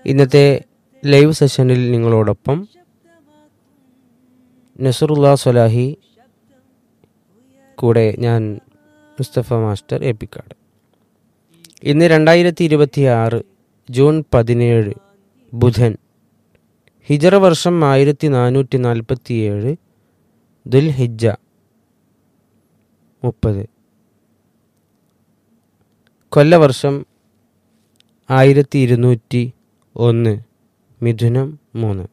ഇന്നത്തെ ലൈവ് സെഷനിൽ നിങ്ങളോടൊപ്പം നസറുല്ല സ്വലാഹി കൂടെ ഞാൻ മുസ്തഫ മാസ്റ്റർ എപ്പിക്കാട് ഇന്ന് രണ്ടായിരത്തി ഇരുപത്തി ആറ് ജൂൺ പതിനേഴ് ബുധൻ ഹിജറ വർഷം ആയിരത്തി നാനൂറ്റി നാൽപ്പത്തി ഏഴ് ദുൽഹിജ മുപ്പത് കൊല്ലവർഷം ആയിരത്തി ഇരുന്നൂറ്റി ഒന്ന് മിഥുനം മൂന്ന്